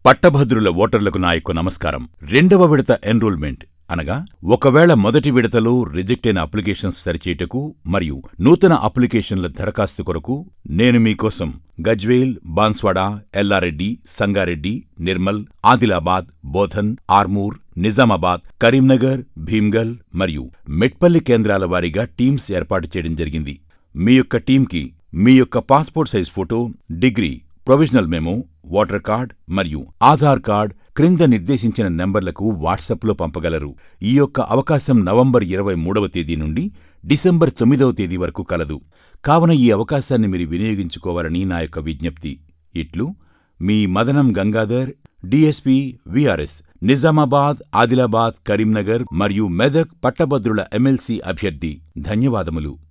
పట్టభద్రుల ఓటర్లకు నా యొక్క నమస్కారం రెండవ విడత ఎన్రోల్మెంట్ అనగా ఒకవేళ మొదటి విడతలో రిజెక్ట్ అయిన అప్లికేషన్స్ సరిచేయుటకు మరియు నూతన అప్లికేషన్ల దరఖాస్తు కొరకు నేను మీకోసం గజ్వేల్ బాన్స్వాడ ఎల్లారెడ్డి సంగారెడ్డి నిర్మల్ ఆదిలాబాద్ బోధన్ ఆర్మూర్ నిజామాబాద్ కరీంనగర్ భీమ్గల్ మరియు మెట్పల్లి కేంద్రాల వారీగా టీమ్స్ ఏర్పాటు చేయడం జరిగింది మీ యొక్క టీంకి మీ యొక్క passport size photo degree provisional memo voter card మరియు ఆధార్ కార్డ్ క్రింద నిర్దేశించిన నంబర్లకు వాట్సాప్లో పంపగలరు ఈ యొక్క అవకాశం నవంబర్ ఇరవై మూడవ తేదీ నుండి డిసెంబర్ తొమ్మిదవ తేదీ వరకు కలదు కావున ఈ అవకాశాన్ని మీరు వినియోగించుకోవాలని నా యొక్క విజ్ఞప్తి ఇట్లు మీ మదనం గంగాధర్ డిఎస్పి విఆర్ఎస్ నిజామాబాద్ ఆదిలాబాద్ కరీంనగర్ మరియు మెదక్ పట్టభద్రుల ఎమ్మెల్సీ అభ్యర్థి ధన్యవాదములు